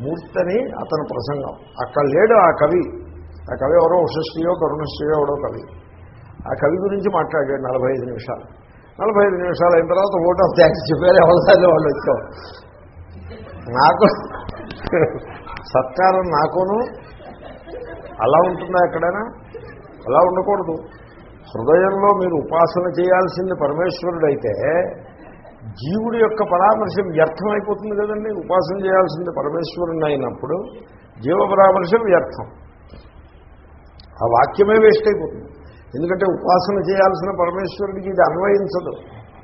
మూర్తి అని అతని ప్రసంగం అక్కడ లేడు ఆ కవి ఆ కవి ఎవరో ఉషశ్రీయో కరుణశ్రీయో ఎవడో కవి ఆ కవి గురించి మాట్లాడాడు నలభై ఐదు నిమిషాలు నలభై ఐదు నిమిషాలు అయిన తర్వాత ఓట్ ఆఫ్ థ్యాంక్స్ చెప్పారు ఎవరిసారి వాళ్ళు వచ్చాం నాకు సత్కారం నాకును అలా ఉంటుందా ఎక్కడైనా అలా ఉండకూడదు హృదయంలో మీరు ఉపాసన చేయాల్సింది పరమేశ్వరుడైతే జీవుడి యొక్క పరామర్శ వ్యర్థమైపోతుంది కదండి ఉపాసన చేయాల్సింది పరమేశ్వరుని అయినప్పుడు జీవ పరామర్శ వ్యర్థం ఆ వాక్యమే వేస్ట్ అయిపోతుంది ఎందుకంటే ఉపాసన చేయాల్సిన పరమేశ్వరుడికి ఇది అన్వయించదు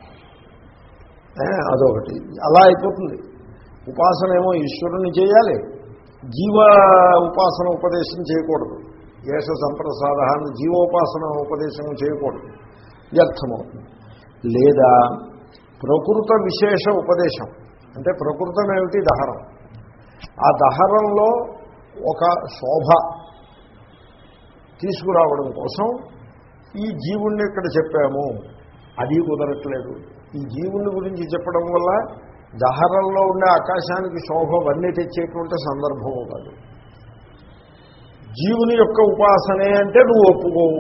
ఏ, అదొకటి అలా అయిపోతుంది ఉపాసన ఏమో ఈశ్వరుని చేయాలి జీవ ఉపాసన ఉపదేశం చేయకూడదు ఏష సంప్రసాద అని జీవోపాసన ఉపదేశం చేయకూడదు వ్యర్థమవుతుంది లేదా ప్రకృత విశేష ఉపదేశం అంటే ప్రకృతం ఏమిటి దహరం ఆ దహరంలో ఒక శోభ తీసుకురావడం కోసం ఈ జీవుణ్ణి ఇక్కడ చెప్పాము అది కుదరట్లేదు ఈ జీవుని గురించి చెప్పడం వల్ల దహరంలో ఉండే ఆకాశానికి శోభ వన్నీ తెచ్చేటువంటి సందర్భము కాదు జీవుని యొక్క ఉపాసనే అంటే నువ్వు ఒప్పుకోవు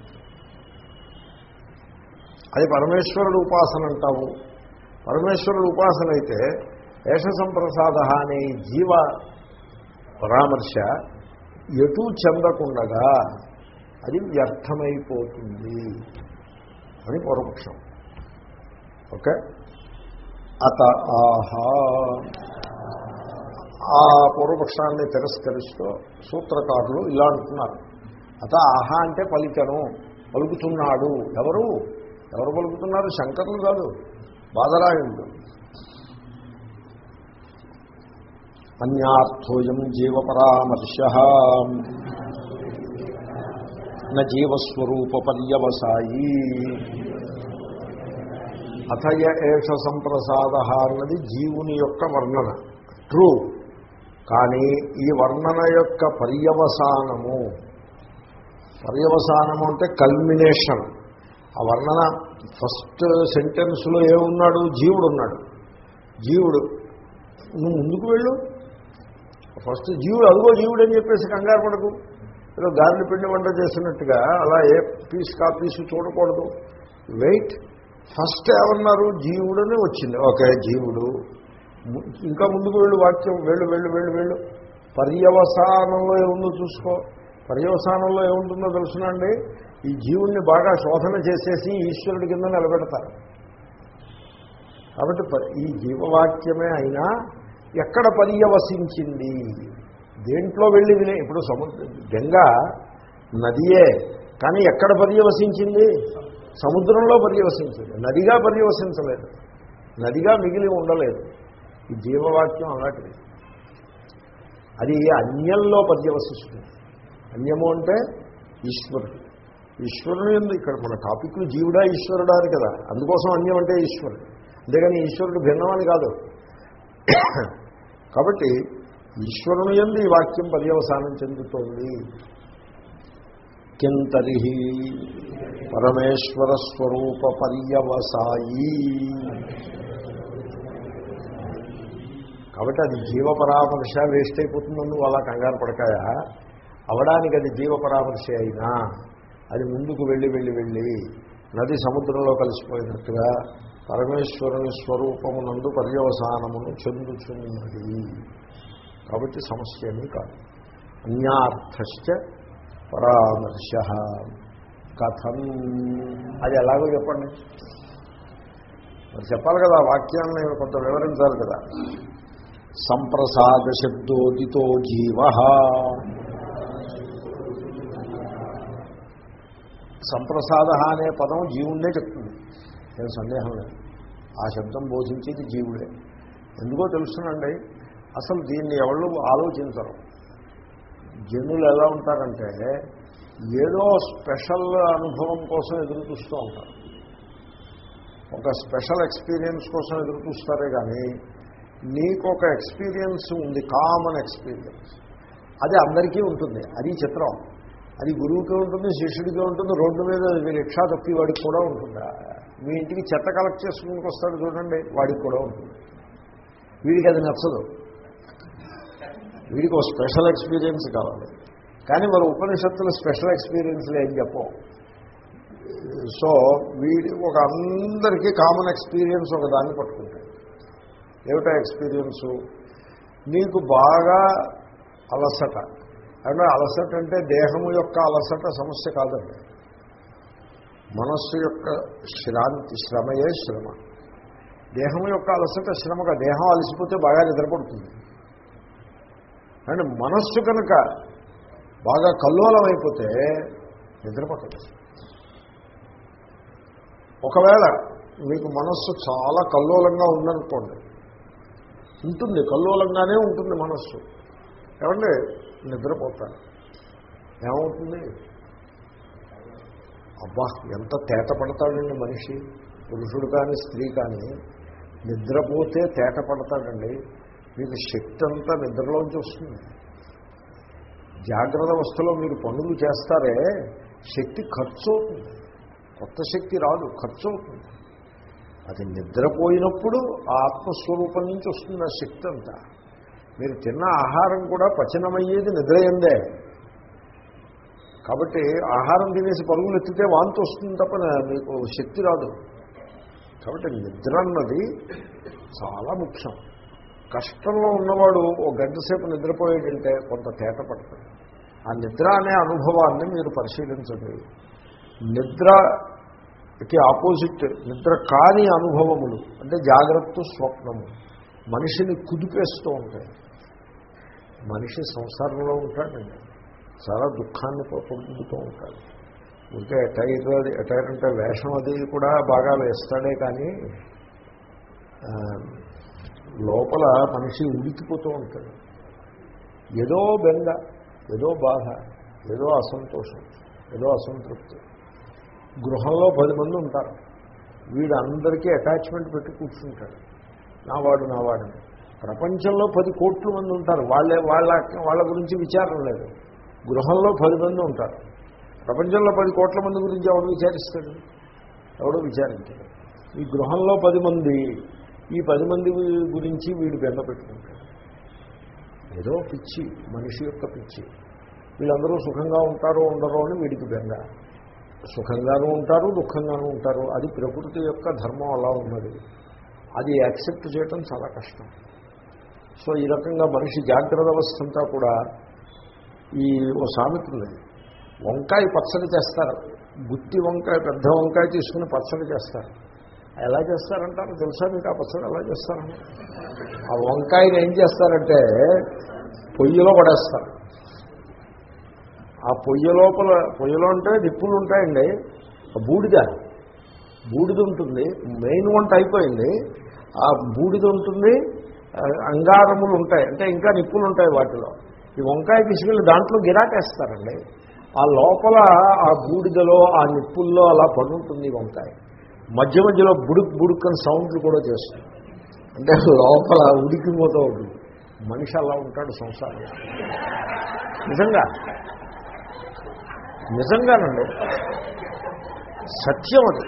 అది పరమేశ్వరుడు ఉపాసన అంటావు పరమేశ్వరుడు ఉపాసన అయితే ఏష సంప్రసాద అనే ఈ జీవ పరామర్శ ఎటూ చెందకుండగా అది వ్యర్థమైపోతుంది అని పూర్వపక్షం ఓకే అత ఆహా ఆ పూర్వపక్షాన్ని తిరస్కరిస్తూ సూత్రకారులు ఇలా అంటున్నారు అత ఆహా అంటే పలికను పలుకుతున్నాడు ఎవరు ఎవరు పలుకుతున్నారు శంకరులు కాదు బాదరాయుడు అన్యార్థోయం జీవపరామర్శ న జీవస్వరూప పర్యవసాయి అథయ ఏష సంప్రసాద అన్నది జీవుని యొక్క వర్ణన ట్రూ కానీ ఈ వర్ణన యొక్క పర్యవసానము పర్యవసానము అంటే కల్మినేషన్ ఆ వర్ణన ఫస్ట్ సెంటెన్స్లో ఏమున్నాడు జీవుడు ఉన్నాడు జీవుడు నువ్వు ముందుకు వెళ్ళు ఫస్ట్ జీవుడు అదిగో జీవుడు అని చెప్పేసి కంగారు పడకు ఏదో గాలిని పిండి వంట చేసినట్టుగా అలా ఏ పీస్ కా పీసు చూడకూడదు వెయిట్ ఫస్ట్ ఏమన్నారు జీవుడని వచ్చింది ఓకే జీవుడు ము- ఇంకా ముందుకు వెళ్ళు వాక్యం వెళ్ళు వెళ్ళు వెళ్ళు వెళ్ళు పర్యవసానంలో ఏముందో చూసుకో పర్యవసానంలో ఏముంటుందో తెలుసునండి ఈ జీవుణ్ణి బాగా శోధన చేసేసి ఈశ్వరుడి కింద నిలబెడతారు కాబట్టి ప- ఈ జీవవాక్యమే అయినా ఎక్కడ పర్యవసించింది దేంట్లో వెళ్ళి వినే ఇప్పుడు సముద్ర గంగ నదియే కానీ ఎక్కడ పర్యవసించింది సముద్రంలో పర్యవసించింది నదిగా పర్యవసించలేదు నదిగా మిగిలి ఉండలేదు ఈ జీవవాక్యం అలాంటిది అది అన్యంలో పర్యవసిస్తుంది అన్యము అంటే ఈశ్వరుడు ఈశ్వరుడు ఎందు ఇక్కడ మన టాపిక్ జీవుడా ఈశ్వరుడా అని కదా అందుకోసం అన్యం అంటే ఈశ్వరుడు అంతేగాని ఈశ్వరుడు భిన్నమని కాదు కాబట్టి ఈశ్వరుని ఎందు ఈ వాక్యం పర్యవసానం చెందుతోంది కింతరి పరమేశ్వర స్వరూప పర్యవసాయి కాబట్టి అది జీవపరామర్శ వేస్ట్ అయిపోతుందని నువ్వు అలా కంగారు పడకాయ అవడానికి అది జీవపరామర్శ అయినా అది ముందుకు వెళ్ళి వెళ్ళి వెళ్ళి నది సముద్రంలో కలిసిపోయినట్టుగా పరమేశ్వరుని స్వరూపమునందు పర్యవసానమును చెందుచున్నది కాబట్టి సమస్య ఏమీ కాదు అన్యార్థశ్చ పరామర్శ కథం అది ఎలాగో చెప్పండి మరి చెప్పాలి కదా ఆ వాక్యాన్ని కొంత వివరించాలి కదా సంప్రసాద శబ్దోదితో జీవ సంప్రసాద అనే పదం జీవుణ్ణే చెప్తుంది ఏం సందేహం లేదు ఆ శబ్దం బోధించేది జీవుడే ఎందుకో తెలుసునండి అసలు దీన్ని ఎవళ్ళు ఆలోచించరు జనులు ఎలా ఉంటారంటే ఏదో స్పెషల్ అనుభవం కోసం ఎదురు చూస్తూ ఉంటారు ఒక స్పెషల్ ఎక్స్పీరియన్స్ కోసం ఎదురు చూస్తారే కానీ నీకు ఒక ఎక్స్పీరియన్స్ ఉంది కామన్ ఎక్స్పీరియన్స్ అది అందరికీ ఉంటుంది అది చిత్రం అది గురువుకి ఉంటుంది శిష్యుడికి ఉంటుంది రోడ్డు మీద రిక్షా తప్పి వాడికి కూడా ఉంటుందా మీ ఇంటికి చెత్త కలెక్ట్ చేసుకుని వస్తాడు చూడండి వాడికి కూడా ఉంటుంది వీడికి అది నచ్చదు వీడికి ఒక స్పెషల్ ఎక్స్పీరియన్స్ కావాలి కానీ మరి ఉపనిషత్తులు స్పెషల్ ఎక్స్పీరియన్స్లు ఏం చెప్పవు సో వీడి ఒక అందరికీ కామన్ ఎక్స్పీరియన్స్ ఒక దాన్ని పట్టుకుంటాడు ఏమిటా ఎక్స్పీరియన్సు నీకు బాగా అలసట అంటే అలసట అంటే దేహము యొక్క అలసట సమస్య కాదండి మనస్సు యొక్క శ్రాంతి శ్రమయే శ్రమ దేహం యొక్క అలసట శ్రమగా దేహం అలసిపోతే బాగా నిద్రపడుతుంది అండ్ మనస్సు కనుక బాగా కల్లోలం అయిపోతే నిద్రపట్టదు ఒకవేళ మీకు మనస్సు చాలా కల్లోలంగా ఉందనుకోండి ఉంటుంది కల్లోలంగానే ఉంటుంది మనస్సు ఏమంటే నిద్రపోతారు ఏమవుతుంది అబ్బా ఎంత తేట పడతాడండి మనిషి పురుషుడు కానీ స్త్రీ కానీ నిద్రపోతే తేట పడతాడండి మీకు శక్తి అంతా నిద్రలోంచి వస్తుంది జాగ్రత్త అవస్థలో మీరు పనులు చేస్తారే శక్తి ఖర్చు అవుతుంది కొత్త శక్తి రాదు ఖర్చు అవుతుంది అది నిద్రపోయినప్పుడు ఆ ఆత్మస్వరూపం నుంచి వస్తుంది ఆ శక్తి అంతా మీరు తిన్న ఆహారం కూడా పచనమయ్యేది నిద్రయందే కాబట్టి ఆహారం తినేసి పరుగులు ఎత్తితే వాంతి వస్తుంది తప్ప మీకు శక్తి రాదు కాబట్టి నిద్ర అన్నది చాలా ముఖ్యం కష్టంలో ఉన్నవాడు ఓ గంట సేపు నిద్రపోయేటంటే కొంత తేట పడుతుంది ఆ నిద్ర అనే అనుభవాన్ని మీరు పరిశీలించండి నిద్రకి ఆపోజిట్ నిద్ర కాని అనుభవములు అంటే జాగ్రత్త స్వప్నము మనిషిని కుదిపేస్తూ ఉంటాయి మనిషి సంసారంలో ఉంటాడండి చాలా దుఃఖాన్ని పొందుతూ ఉంటాడు ఉంటే ఎటైర్ అది ఎటైర్ అంటే వేషం అది కూడా బాగా వేస్తాడే కానీ లోపల మనిషి ఉడికిపోతూ ఉంటాడు ఏదో బెంగ ఏదో బాధ ఏదో అసంతోషం ఏదో అసంతృప్తి గృహంలో పది మంది ఉంటారు వీడందరికీ అటాచ్మెంట్ పెట్టి కూర్చుంటాడు నావాడు నావాడని ప్రపంచంలో పది కోట్ల మంది ఉంటారు వాళ్ళే వాళ్ళ వాళ్ళ గురించి విచారం లేదు గృహంలో పది మంది ఉంటారు ప్రపంచంలో పది కోట్ల మంది గురించి ఎవడు విచారిస్తాడు ఎవడో విచారించాడు ఈ గృహంలో పది మంది ఈ పది మంది గురించి వీడు బెంగ పెట్టుకుంటాడు ఏదో పిచ్చి మనిషి యొక్క పిచ్చి వీళ్ళందరూ సుఖంగా ఉంటారో ఉండరో అని వీడికి బెంగ సుఖంగానూ ఉంటారు దుఃఖంగానూ ఉంటారు అది ప్రకృతి యొక్క ధర్మం అలా ఉన్నది అది యాక్సెప్ట్ చేయటం చాలా కష్టం సో ఈ రకంగా మనిషి జాగ్రత్త అవస్థ అంతా కూడా ఈ ఓ సామెత ఉంది వంకాయ పచ్చడి చేస్తారు గుత్తి వంకాయ పెద్ద వంకాయ తీసుకుని పచ్చడి చేస్తారు ఎలా చేస్తారంటారు తెలుసా మీకు ఆ పచ్చడి ఎలా చేస్తారని ఆ వంకాయని ఏం చేస్తారంటే పొయ్యిలో పడేస్తారు ఆ పొయ్యి లోపల పొయ్యిలో అంటే నిప్పులు ఉంటాయండి ఆ బూడిద బూడిద ఉంటుంది మెయిన్ వంట అయిపోయింది ఆ బూడిద ఉంటుంది అంగారములు ఉంటాయి అంటే ఇంకా నిప్పులు ఉంటాయి వాటిలో ఈ వంకాయ తీసుకెళ్ళి దాంట్లో గిరాకేస్తారండి ఆ లోపల ఆ బూడిదలో ఆ నిప్పుల్లో అలా పడుంటుంది వంకాయ మధ్య మధ్యలో బుడుక్ బుడుక్ అని సౌండ్లు కూడా చేస్తుంది అంటే లోపల ఉడికిపోతూ ఉంటుంది మనిషి అలా ఉంటాడు సంసారం నిజంగా నిజంగానండి సత్యం అది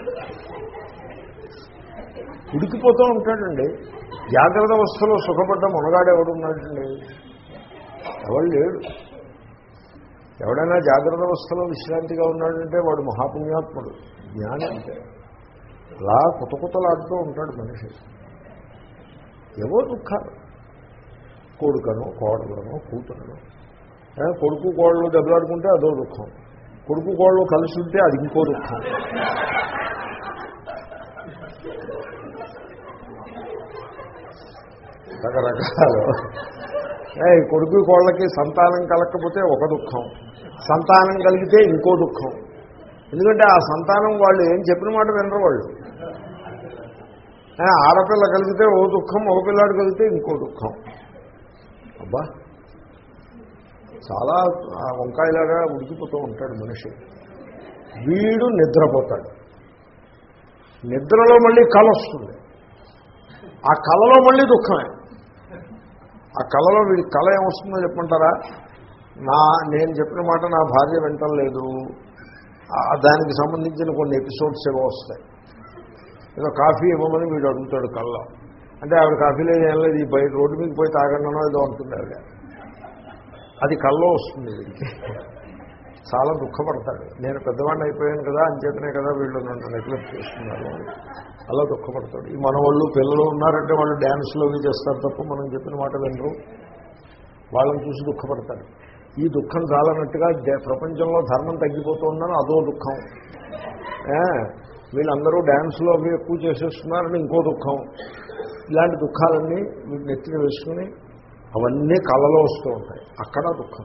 ఉడికిపోతూ ఉంటాడండి జాగ్రత్త అవస్థలో సుఖపడ్డ మునగాడు ఎవడు ఉన్నాడండి ఎవడు లేడు ఎవడైనా జాగ్రత్త అవస్థలో విశ్రాంతిగా ఉన్నాడంటే వాడు మహాపుణ్యాత్ముడు జ్ఞాని అంటే అలా కొత్త కొత్తలాడుతూ ఉంటాడు మనిషి ఏవో దుఃఖాలు కొడుకను కోడలను కూతురును కొడుకు కోడలు దెబ్బలాడుకుంటే అదో దుఃఖం కొడుకు కోడలు కలిసి ఉంటే అది ఇంకో దుఃఖం రకరకాలు కొడుకు కోళ్ళకి సంతానం కలగకపోతే ఒక దుఃఖం సంతానం కలిగితే ఇంకో దుఃఖం ఎందుకంటే ఆ సంతానం వాళ్ళు ఏం చెప్పిన మాట వినరు వాళ్ళు ఆడపిల్ల కలిగితే ఓ దుఃఖం మగపిల్లాడు కలిగితే ఇంకో దుఃఖం అబ్బా చాలా వంకాయలాగా ఉడికిపోతూ ఉంటాడు మనిషి వీడు నిద్రపోతాడు నిద్రలో మళ్ళీ కళ వస్తుంది ఆ కళలో మళ్ళీ దుఃఖమే ఆ కళలో వీడి కళ ఏమొస్తుందో చెప్పమంటారా నా నేను చెప్పిన మాట నా భార్య వింటలేదు దానికి సంబంధించిన కొన్ని ఎపిసోడ్స్ ఏవో వస్తాయి ఏదో కాఫీ ఇవ్వమని వీడు అడుగుతాడు కళ్ళలో అంటే ఆవిడ కాఫీ లేదు ఏం లేదు ఈ బయట రోడ్డు మీద పోయి తాగండనో ఏదో అంటుంది ఆవిడ అది కల్లో వస్తుంది వీడికి చాలా దుఃఖపడతాడు నేను పెద్దవాడిని అయిపోయాను కదా అంచేతనే కదా వీళ్ళు నన్ను నెగ్లెక్ట్ చేస్తున్నారు అలా దుఃఖపడతాడు ఈ మన వాళ్ళు పిల్లలు ఉన్నారంటే వాళ్ళు డ్యాన్స్లో అవి చేస్తారు తప్ప మనం చెప్పిన మాట వినరు వాళ్ళని చూసి దుఃఖపడతారు ఈ దుఃఖం చాలన్నట్టుగా దే- ప్రపంచంలో ధర్మం తగ్గిపోతుందని అదో దుఃఖం ఏ, వీళ్ళందరూ డ్యాన్స్లో అవి ఎక్కువ చేసేస్తున్నారని ఇంకో దుఃఖం ఇలాంటి దుఃఖాలన్నీ వీటి నెత్తిన వేసుకుని అవన్నీ కళలో వస్తూ ఉంటాయి అక్కడ దుఃఖం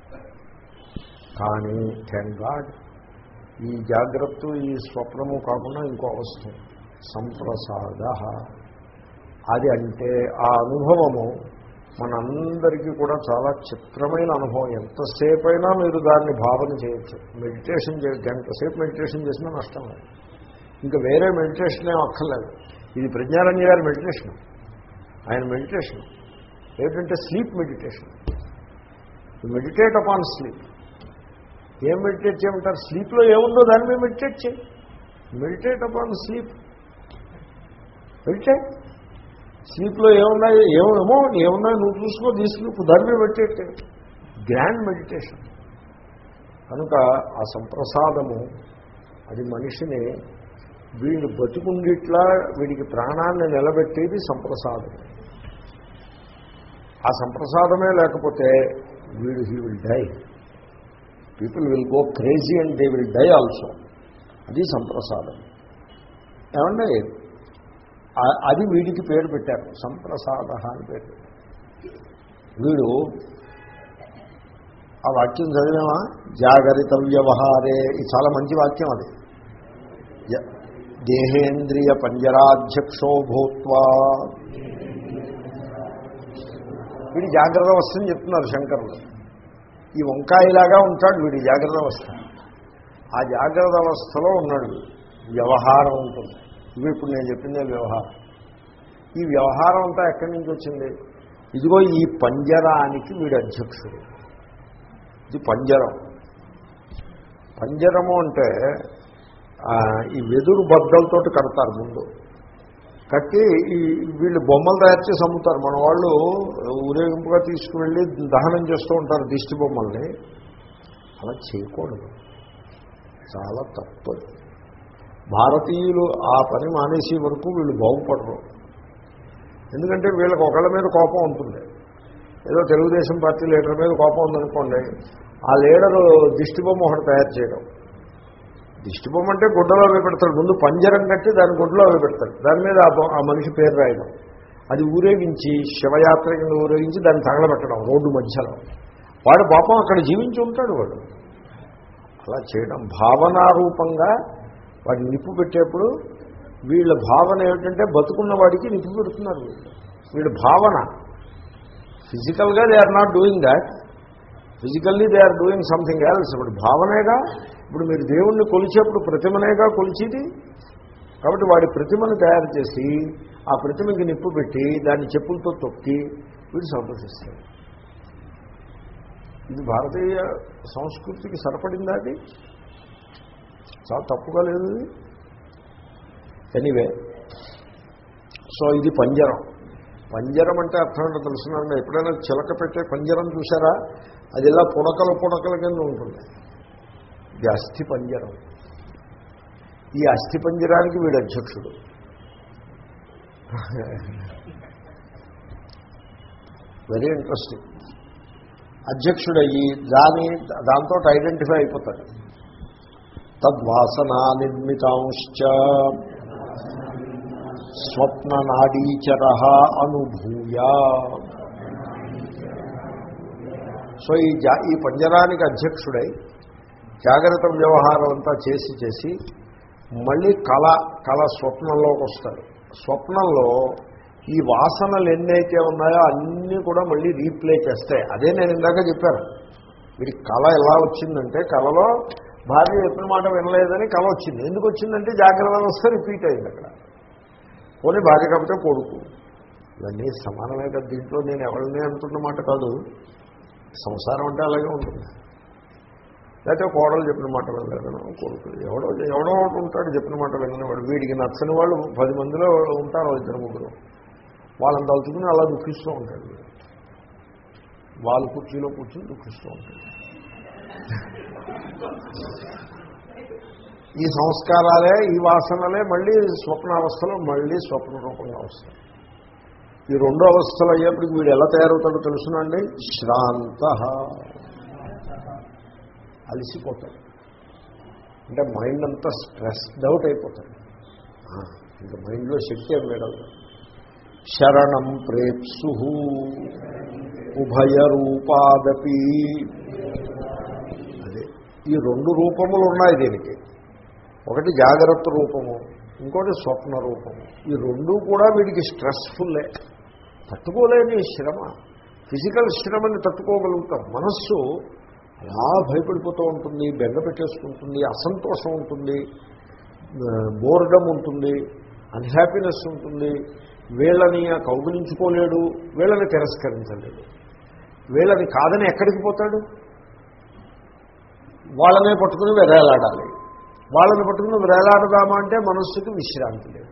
కానీ థ్యాంక్ గాడ్ ఈ జాగ్రత్త ఈ స్వప్నము కాకుండా ఇంకో అవస్థ ఉంది. సంప్రసాద అది అంటే ఆ అనుభవము మనందరికీ కూడా చాలా చిత్రమైన అనుభవం ఎంతసేపు అయినా మీరు దాన్ని భావన చేయొచ్చు మెడిటేషన్ చే గంట సేపు మెడిటేషన్ చేసినా నష్టం లేదు ఇంకా వేరే మెడిటేషన్ ఏం అక్కర్లేదు ఇది ప్రజ్ఞారణ్య గారి మెడిటేషన్ ఆయన మెడిటేషన్ ఏంటంటే sleep meditation meditate upon sleep ఏం మెడిటేట్ చేయమంటారు స్లీప్లో ఏముందో దాని మీద మెడిటేట్ చేయి మెడిటేట్ అపాన్ స్లీప్ మెడిటేట్ స్లీప్లో ఏమున్నాయి ఏమేమో ఏమున్నాయి నువ్వు చూసుకో తీసుకు దాని మీద మెడిటేట్ చేయి గ్రాండ్ మెడిటేషన్ కనుక ఆ సంప్రసాదము అది మనిషిని వీడు బతుకుండిట్లా వీడికి ప్రాణాన్ని నిలబెట్టేది సంప్రసాదం ఆ సంప్రసాదమే లేకపోతే వీడు he will die people will go crazy and they will die also అది సంప్రసాదం ఏమండి ఆ- అది వీడికి పేరు పెట్టారు సంప్రసాద అని పేరు పెట్టారు. వీడు ఆ వాక్యం చదివామా జాగరిత వ్యవహారే ఇది చాలా మంచి వాక్యం అది య- దేహేంద్రియ పంజరాధ్యక్షో భూత్వా వీడి జాగ్రత్త అవస్థని చెప్తున్నారు శంకరులు ఈ వంకాయలాగా ఉంటాడు వీడి జాగ్రత్త అవస్థ ఆ జాగ్రత్త అవస్థలో ఉన్నాడు వీడు. వ్యవహారం ఉంటుంది ఇవి ఇప్పుడు నేను చెప్పిందే వ్యవహారం ఈ వ్యవహారం అంతా ఎక్కడి నుంచి వచ్చింది ఇదిగో ఈ పంజరానికి వీడు అధ్యక్షుడు ఇది పంజరం పంజరము అంటే ఆ, ఈ వెదురు బద్దలతోటి కడతారు ముందు కట్టి ఈ వీళ్ళు బొమ్మలు తయారు చేసి అమ్ముతారు మన వాళ్ళు ఊరేగింపుగా తీసుకువెళ్ళి దహనం చేస్తూ ఉంటారు దిష్టి బొమ్మల్ని అలా చేయకూడదు చాలా తప్పదు భారతీయులు ఆ పని మానేసే వరకు వీళ్ళు బాగుపడరు ఎందుకంటే వీళ్ళకి ఒకళ్ళ మీద కోపం ఉంటుంది ఏదో తెలుగుదేశం పార్టీ లీడర్ మీద కోపం ఉందనుకోండి ఆ లీడరు దిష్టి బొమ్మ ఒకటి తయారు చేయడం దిష్టి బొమ్మ అంటే గుడ్డలో అవి పెడతాడు ముందు పంజరం కట్టి దాని గుడ్డలో అవి పెడతాడు దాని మీద ఆ బొ- ఆ మనిషి పేరు రాయడం అది ఊరేగించి శివయాత్ర కింద ఊరేగించి దాన్ని తగలబెట్టడం రోడ్డు మధ్యలో వాడు పాపం అక్కడ జీవించి ఉంటాడు వాడు అలా చేయడం భావనారూపంగా వాడిని నిప్పు పెట్టేప్పుడు వీళ్ళ భావన ఏమిటంటే బతుకున్న వాడికి నిప్పు పెడుతున్నారు వీళ్ళు వీళ్ళ భావన ఫిజికల్గా they are not doing that physically they are doing something else ఇప్పుడు భావనేగా ఇప్పుడు మీరు దేవుణ్ణి కొలిచేప్పుడు ప్రతిమనేగా కొలిచేది కాబట్టి వాడి ప్రతిమను తయారు చేసి ఆ ప్రతిమకి నిప్పు పెట్టి దాన్ని చెప్పులతో తొక్కి వీడు సంతోషిస్తాడు ఇది భారతీయ సంస్కృతికి సరిపడిందా అది చాలా తప్పుగా లేదు ఇది ఎనీవే సో ఇది పంజరం పంజరం అంటే అర్థం ఏంటో తెలుసునండి ఎప్పుడైనా చిలక పెట్టే పంజరం చూసారా అది ఇలా పుడకల పుడకల కింద ఉంటుంది ఇది అస్థి పంజరం ఈ అస్థి పంజరానికి వీడు అధ్యక్షుడు వెరీ ఇంట్రెస్టింగ్ అధ్యక్షుడయ్యి దాని దాంతో ఐడెంటిఫై అయిపోతాడు తద్వాసనా నిర్మితాంశ్చ స్వప్ననాడీచర అనుభూయ సో ఈ జా ఈ పంజరానికి అధ్యక్షుడై జాగ్రత్త వ్యవహారం అంతా చేసి చేసి మళ్ళీ కళ కళ స్వప్నంలోకి వస్తాడు స్వప్నంలో ఈ వాసనలు ఎన్నైతే ఉన్నాయో అన్నీ కూడా మళ్ళీ రీప్లే చేస్తాయి అదే నేను ఇందాక చెప్పాను వీడి కళ ఎలా వచ్చిందంటే కళలో భార్య చెప్పిన మాట వినలేదని కళ వచ్చింది ఎందుకు వచ్చిందంటే జాగ్రత్త వ్యవస్థ రిపీట్ అయింది అక్కడ పోనీ భార్య కాబట్టి కొడుకు ఇవన్నీ సమానమే కదా దీంట్లో నేను ఎవరిని అంటున్న మాట కాదు సంసారం అంటే అలాగే ఉంటుంది లేకపోతే కోడలు చెప్పిన మాట వినలేదను కొడుకు ఎవడో ఎవడో ఒకడు ఉంటాడు చెప్పిన మాట వినవాడు వీడికి నచ్చని వాళ్ళు పది మందిలో ఉంటారు ఇద్దరు ముగ్గురు వాళ్ళని తలుచుకుని అలా దుఃఖిస్తూ ఉంటాడు వీడు. వాళ్ళ కుర్చీలో కూర్చొని దుఃఖిస్తూ ఉంటాడు ఈ సంస్కారాలే ఈ వాసనలే మళ్ళీ స్వప్నావస్థలో మళ్ళీ స్వప్న రూపంగా వస్తాయి ఈ రెండో అవస్థలు అయ్యేప్పటికి వీడు ఎలా తయారవుతాడో తెలుసునండి శ్రాంత అలసిపోతాడు అంటే మైండ్ అంతా స్ట్రెస్డ్ అవుట్ అయిపోతాడు ఆ, ఇంకా మైండ్లో శక్తి ఏం వేడదు శరణం ప్రేప్సు ఉభయ రూపాదపి అదే ఈ రెండు రూపములు ఉన్నాయి దీనికి ఒకటి జాగ్రత్త రూపము ఇంకోటి స్వప్న రూపము ఈ రెండు కూడా వీడికి స్ట్రెస్ఫుల్లే తట్టుకోలేని శ్రమ ఫిజికల్ శ్రమని తట్టుకోగలుగుతాం మనస్సు అలా భయపడిపోతూ ఉంటుంది బెంగ పెట్టేసుకుంటుంది అసంతోషం ఉంటుంది బోర్డమ్ ఉంటుంది అన్హ్యాపీనెస్ ఉంటుంది వీళ్ళని కౌగులించుకోలేడు వీళ్ళని తిరస్కరించలేడు వీళ్ళని కాదని ఎక్కడికి పోతాడు వాళ్ళనే పట్టుకుని వెరేలాడాలి వాళ్ళని పట్టుకుని వేలాడదామా అంటే మనస్సుకి విశ్రాంతి లేదు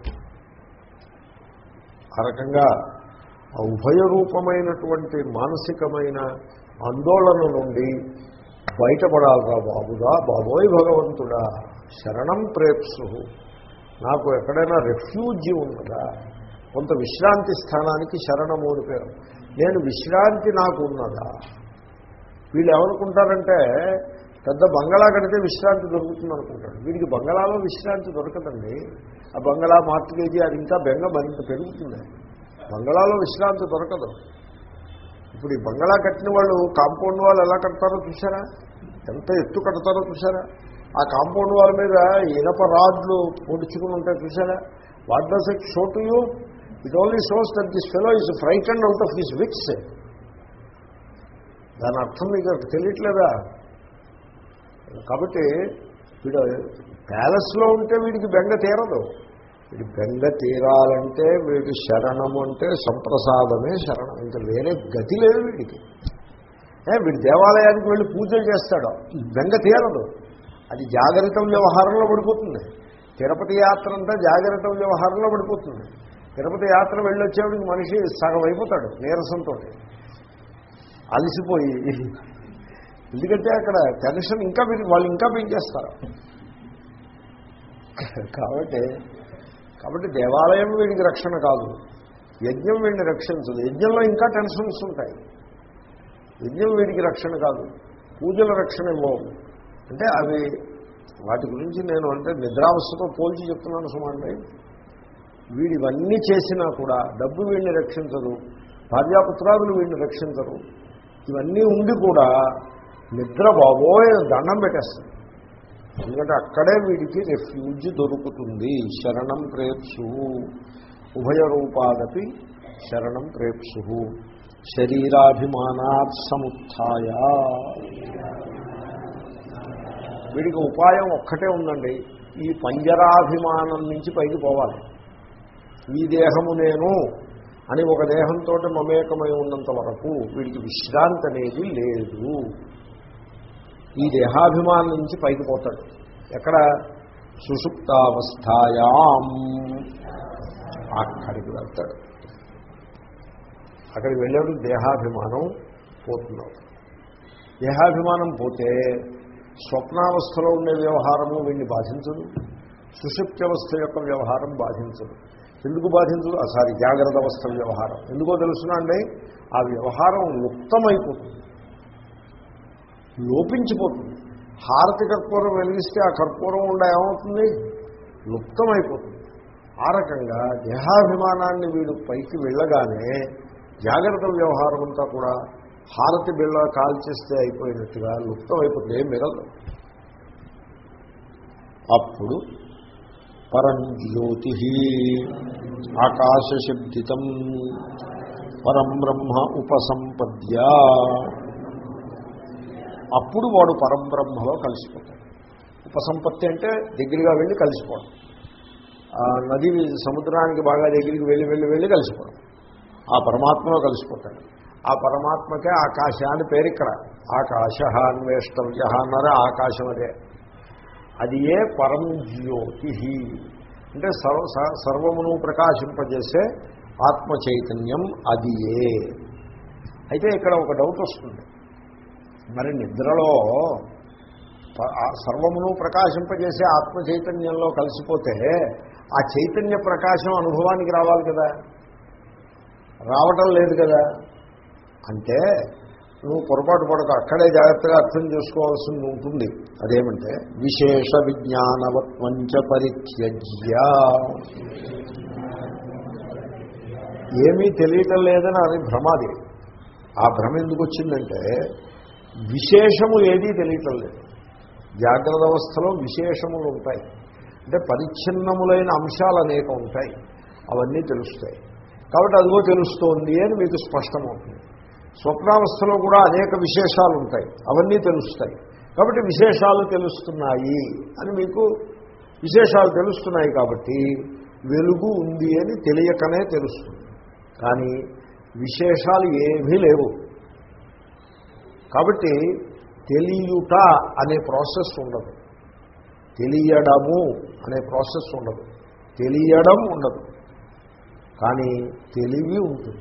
ఆ రకంగా ఆ ఉభయ రూపమైనటువంటి మానసికమైన ఆందోళన నుండి బయటపడాలరా బాబుగా బాబోయ్ భగవంతుడా శరణం ప్రేప్సు నాకు ఎక్కడైనా రెఫ్యూజీ ఉన్నదా కొంత విశ్రాంతి స్థానానికి శరణము అని పేరు నేను విశ్రాంతి నాకు ఉన్నదా వీళ్ళు ఏమనుకుంటారంటే పెద్ద బంగళా కడితే విశ్రాంతి దొరుకుతుంది అనుకుంటాడు వీడికి బంగళాలో విశ్రాంతి దొరకదండి ఆ బంగళా మార్టిగేజీ అది ఇంకా బెంగ మరింత పెరుగుతుంది బంగళాలో విశ్రాంతి దొరకదు ఇప్పుడు ఈ బంగళా కట్టిన వాళ్ళు కాంపౌండ్ వాళ్ళు ఎలా కడతారో చూసారా ఎంత ఎత్తు కడతారో చూసారా ఆ కాంపౌండ్ వాళ్ళ మీద ఇనప రాడ్లు పొడుచుకుని ఉంటాయి చూసారా what does it show to you it only shows that this fellow is fright and out of his wits దాని అర్థం మీకు తెలియట్లేదా కాబట్టి వీడు ప్యాలెస్లో ఉంటే వీడికి బెంగ తీరదు వీడి బెంగ తీరాలంటే వీడి శరణము అంటే సంప్రసాదమే శరణం ఇంకా వేరే గతి లేదు వీడికి ఏ వీడి దేవాలయానికి వెళ్ళి పూజలు చేస్తాడు బెంగ తీరదు అది జాగ్రత్త వ్యవహారంలో పడిపోతుంది తిరుపతి యాత్ర అంతా జాగ్రత్త వ్యవహారంలో పడిపోతుంది తిరుపతి యాత్ర వెళ్ళొచ్చేవాడికి మనిషి సగం అయిపోతాడు నీరసంతో అలసిపోయి ఎందుకంటే అక్కడ టెన్షన్ ఇంకా పెరిగి వాళ్ళు ఇంకా పెంచేస్తారు కాబట్టి కాబట్టి దేవాలయం వీడికి రక్షణ కాదు యజ్ఞం వీడిని రక్షించదు యజ్ఞంలో ఇంకా టెన్షన్స్ ఉంటాయి యజ్ఞం వీడికి రక్షణ కాదు పూజల రక్షణ ఇవ్వవు అంటే అవి వాటి గురించి నేను అంటే నిద్రావస్థతో పోల్చి చెప్తున్నాను సుమండి వీడు ఇవన్నీ చేసినా కూడా డబ్బు వీడిని రక్షించదు భార్యాపుత్రాదులు వీడిని రక్షించరు ఇవన్నీ ఉండి కూడా నిద్ర బాబోయే దండం పెట్టేస్తుంది ఎందుకంటే అక్కడే వీడికి రెఫ్యూజ్ దొరుకుతుంది శరణం ప్రేప్సు ఉభయ రూపాదపి శరణం ప్రేప్సు శరీరాభిమానాత్ సముత్య వీడికి ఉపాయం ఒక్కటే ఉందండి ఈ పంజరాభిమానం నుంచి పైకి పోవాలి ఈ దేహము నేను అని ఒక దేహంతో మమేకమై ఉన్నంత వరకు వీడికి విశ్రాంతి అనేది లేదు ఈ దేహాభిమానం నుంచి పైకి పోతాడు ఎక్కడ సుషుప్తావస్థాయాం అక్కడికి వెళ్తాడు అక్కడికి వెళ్ళేప్పుడు దేహాభిమానం పోతున్నాడు దేహాభిమానం పోతే స్వప్నావస్థలో ఉండే వ్యవహారము వీడిని బాధించదు సుషుప్త్యవస్థ యొక్క వ్యవహారం బాధించదు ఎందుకు బాధించదు సారీ జాగ్రత్త అవస్థ వ్యవహారం ఎందుకో తెలుసునా అండి ఆ వ్యవహారం లుప్తమైపోతుంది లోపించిపోతుంది హారతి కర్పూరం వెలిగిస్తే ఆ కర్పూరం ఉండ ఏమవుతుంది లుప్తమైపోతుంది ఆ రకంగా దేహాభిమానాన్ని వీడు పైకి వెళ్ళగానే జాగ్రత్త వ్యవహారం అంతా కూడా హారతి బిళ్ళ కాల్చేస్తే అయిపోయినట్టుగా లుప్తమైపోతుంది ఏం మిగలదు అప్పుడు పరం జ్యోతి ఆకాశశబ్దితం పరం బ్రహ్మ ఉపసంపద్య అప్పుడు వాడు పరంబ్రహ్మలో కలిసిపోతాడు ఉపసంపత్తి అంటే దగ్గరగా వెళ్ళి కలిసిపోవడం ఆ నది సముద్రానికి బాగా దగ్గరికి వెళ్ళి వెళ్ళి వెళ్ళి కలిసిపోవడం ఆ పరమాత్మలో కలిసిపోతాడు ఆ పరమాత్మకే ఆకాశ అని పేరు ఇక్కడ ఆకాశ అన్వేష్టవ్య అన్నారే ఆకాశం అదే అది ఏ పరం జ్యోతి అంటే సర్వ సర్వమును ప్రకాశింపజేసే ఆత్మ చైతన్యం అది ఏ అయితే ఇక్కడ ఒక డౌట్ వస్తుంది మరి నిద్రలో ప- ఆ సర్వమును ప్రకాశింపజేసే ఆత్మ చైతన్యంలో కలిసిపోతే ఆ చైతన్య ప్రకాశం అనుభవానికి రావాలి కదా రావటం లేదు కదా అంటే నువ్వు పొరపాటు పడక అక్కడే జాగ్రత్తగా అర్థం చేసుకోవాల్సి ఉంటుంది అదేమంటే విశేష విజ్ఞానవత్వంచ పరిత్యజ్య ఏమీ తెలియటం లేదని అది భ్రమాది ఆ భ్రమ ఎందుకు వచ్చిందంటే విశేషము ఏదీ తెలియటం లేదు జాగ్రత్త అవస్థలో విశేషములు ఉంటాయి అంటే పరిచ్ఛిన్నములైన అంశాలు అనేక ఉంటాయి అవన్నీ తెలుస్తాయి కాబట్టి అదిగో తెలుస్తోంది అని మీకు స్పష్టమవుతుంది స్వప్నావస్థలో కూడా అనేక విశేషాలు ఉంటాయి అవన్నీ తెలుస్తాయి కాబట్టి విశేషాలు తెలుస్తున్నాయి అని మీకు విశేషాలు తెలుస్తున్నాయి కాబట్టి వెలుగు ఉంది అని తెలియకనే తెలుస్తుంది కానీ విశేషాలు ఏమీ లేవు కాబట్టి తెలియుట అనే ప్రాసెస్ ఉండదు తెలియడము అనే ప్రాసెస్ ఉండదు తెలియడం ఉండదు కానీ తెలివి ఉంటుంది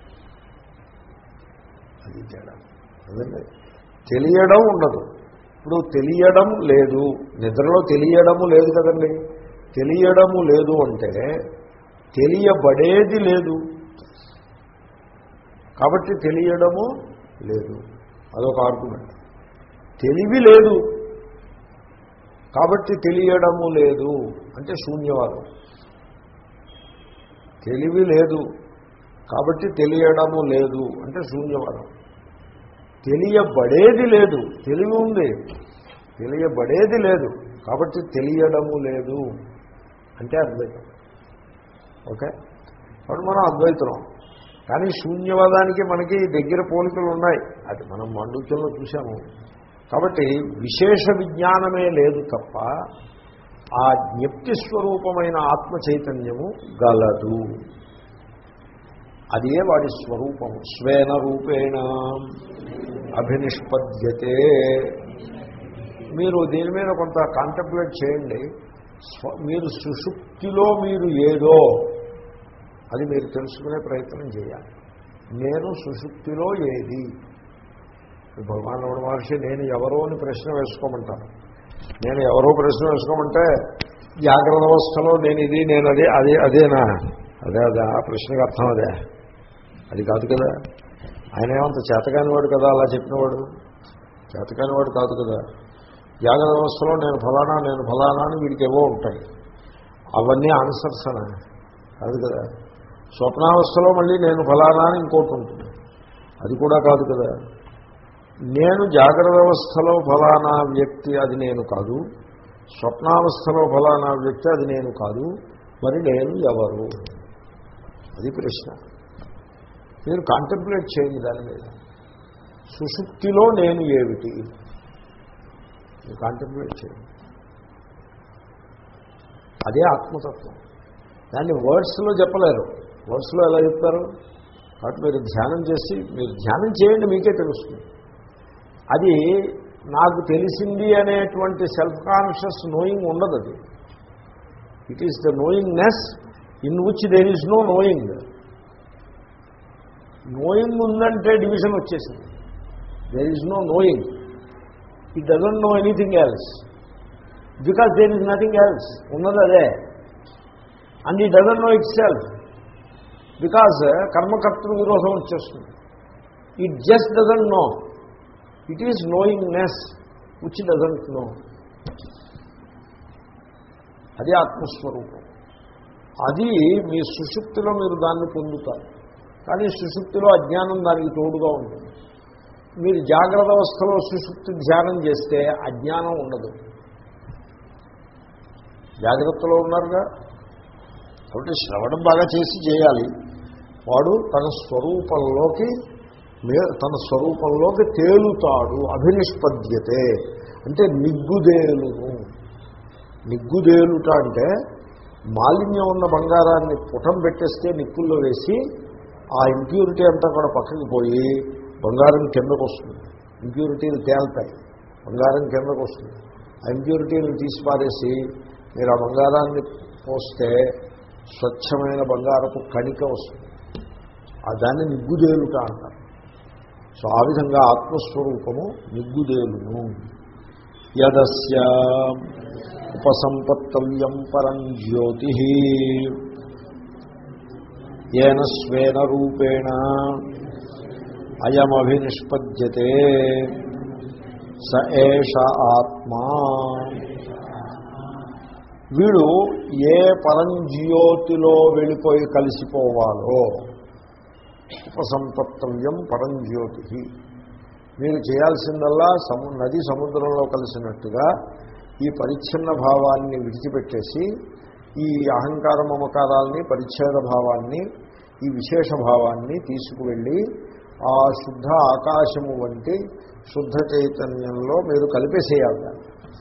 అది తేడా అదండి తెలియడం ఉండదు ఇప్పుడు తెలియడం లేదు నిద్రలో తెలియడము లేదు కదండి తెలియడము లేదు అంటే తెలియబడేది లేదు కాబట్టి తెలియడము లేదు అదొక ఆర్గ్యుమెంట్ తెలివి లేదు కాబట్టి తెలియడము లేదు అంటే శూన్యవాదం తెలివి లేదు కాబట్టి తెలియడము లేదు అంటే శూన్యవాదం తెలియబడేది లేదు తెలివి ఉంది తెలియబడేది లేదు కాబట్టి తెలియడము లేదు అంటే అద్వైతం ఓకే కాబట్టి మనం అద్వైతం కానీ శూన్యవాదానికి మనకి దగ్గర పోలికలు ఉన్నాయి అది మనం మండుత్యంలో చూసాము కాబట్టి విశేష విజ్ఞానమే లేదు తప్ప ఆ జ్ఞప్తి స్వరూపమైన ఆత్మ చైతన్యము గలదు అదే వాడి స్వరూపము స్వేన రూపేణ అభినిష్పద్యతే మీరు దీని మీద కొంత కాంటంప్లేట్ చేయండి స్వ మీరు సుషుప్తిలో మీరు ఏదో అది మీరు తెలుసుకునే ప్రయత్నం చేయాలి నేను సుషుప్తిలో ఏది భగవాన్ రమణ మహర్షి నేను ఎవరో అని ప్రశ్న వేసుకోమంటాను నేను ఎవరో ప్రశ్న వేసుకోమంటే జాగ్రత్త అవస్థలో నేను ఇది నేను అదే అదే అదేనా అదే అదే ఆ ప్రశ్నకు అర్థం అదే అది కాదు కదా ఆయన ఏమంత చేతకానివాడు కదా అలా చెప్పినవాడు చేతకానివాడు కాదు కదా జాగ్రత్త అవస్థలో నేను ఫలానా నేను ఫలానా అని వీడికి ఏవో ఉంటాయి అవన్నీ ఆన్సర్స్ అనా కాదు కదా స్వప్నావస్థలో మళ్ళీ నేను ఫలానా అని ఇంకోటి ఉంటుంది అది కూడా కాదు కదా నేను జాగ్రత్త అవస్థలో ఫలానా వ్యక్తి అది నేను కాదు స్వప్నావస్థలో ఫలానా వ్యక్తి అది నేను కాదు మరి నేను ఎవరు అది ప్రశ్న మీరు కాంటెంప్లేట్ చేయండి దాని మీద సుషుప్తిలో నేను ఏమిటి మీరు కాంటెంప్లేట్ చేయండి అదే ఆత్మతత్వం దాన్ని వర్డ్స్లో చెప్పలేరు వర్డ్స్లో ఎలా చెప్తారు కాబట్టి మీరు ధ్యానం చేసి మీరు ధ్యానం చేయండి మీకే తెలుస్తుంది అది నాకు తెలిసింది అనేటువంటి సెల్ఫ్ కాన్షియస్ నోయింగ్ ఉండదు అది it is the knowingness in which there is no knowing knowing ఉందంటే డివిజన్ వచ్చేసింది there is no knowing it doesn't know anything else because there is nothing else ఉన్నది అదే and he doesn't know itself because కర్మకర్తృ విరోధం వచ్చేస్తుంది it just doesn't know it is knowingness which doesn't know అది ఆత్మస్వరూపం అది మీ సుషుప్తిలో మీరు దాన్ని పొందుతారు కానీ సుషుప్తిలో అజ్ఞానం దానికి తోడుగా ఉంటుంది మీరు జాగ్రత్త అవస్థలో సుషుప్తి ధ్యానం చేస్తే అజ్ఞానం ఉండదు జాగ్రత్తలో ఉన్నారుగా కాబట్టి శ్రవణం బాగా చేసి చేయాలి వాడు తన స్వరూపంలోకి మే- తన స్వరూపంలోకి తేలుతాడు అభినిష్పద్యతే అంటే నిగ్గుదేలును నిగ్గుదేలుట అంటే మాలిన్యం ఉన్న బంగారాన్ని పుటం పెట్టేస్తే నిప్పుల్లో వేసి ఆ ఇంప్యూరిటీ అంతా కూడా పక్కకి పోయి బంగారం కిందకు వస్తుంది ఇంప్యూరిటీలు తేలుతాయి బంగారం కిందకు వస్తుంది ఆ ఇంప్యూరిటీలు తీసి పారేసి మీరు ఆ బంగారాన్ని పోస్తే స్వచ్ఛమైన బంగారపు కణిక వస్తుంది ఆ దాన్ని నిగ్గుదేలుట అంటారు సో ఆ విధంగా ఆత్మస్వరూపము నిగ్గుదేలును యదస్య ఉపసంపత్తవ్యం పరం జ్యోతి ఏన స్వేన రూపేణ అయమభినిష్పద్యతే స ఏష ఆత్మా వీడు ఏ పరంజ్యోతిలో వెళ్ళిపోయి కలిసిపోవాలో ఉపసంపత్తవ్యం పరంజ్యోతి మీరు చేయాల్సిందల్లా సము నది సముద్రంలో కలిసినట్టుగా ఈ పరిచ్ఛిన్న భావాన్ని విడిచిపెట్టేసి ఈ అహంకార మమకారాల్ని పరిచ్ఛేద భావాన్ని ఈ విశేష భావాన్ని తీసుకువెళ్ళి ఆ శుద్ధ ఆకాశము వంటి శుద్ధ చైతన్యంలో మీరు కలిపేసేయాలి దాన్ని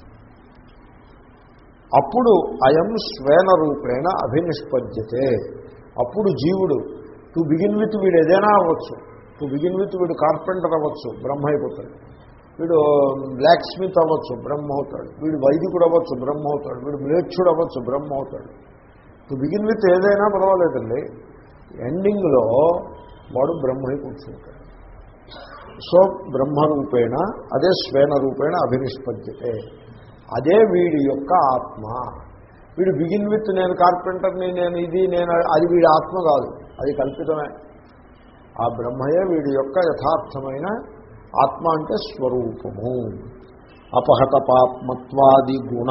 అప్పుడు అయం స్వేన రూపేణ అభినిష్పద్యతే అప్పుడు జీవుడు టు బిగిన్ విత్ వీడు ఏదైనా అవ్వచ్చు టు బిగిన్ విత్ వీడు కార్పెంటర్ అవ్వచ్చు బ్రహ్మ అయిపోతాడు వీడు బ్లాక్ స్మిత్ అవ్వచ్చు బ్రహ్మ అవుతాడు వీడు వైదికుడు అవ్వచ్చు బ్రహ్మ అవుతాడు వీడు మ్లేచ్చుడు అవ్వచ్చు బ్రహ్మ అవుతాడు టు బిగిన్ విత్ ఏదైనా పర్వాలేదండి ఎండింగ్లో వాడు బ్రహ్మ అయి కూర్చుంటాడు సో బ్రహ్మరూపేణ అదే స్వేన రూపేణ అభినిష్పద్యతే అదే వీడి యొక్క ఆత్మ వీడు బిగిన్ విత్ నేను కార్పెంటర్ని నేను ఇది నేను అది వీడి ఆత్మ కాదు అది కల్పితమే ఆ బ్రహ్మయే వీడి యొక్క యథార్థమైన ఆత్మ అంటే స్వరూపము అపహత పాప్మత్వాది గుణ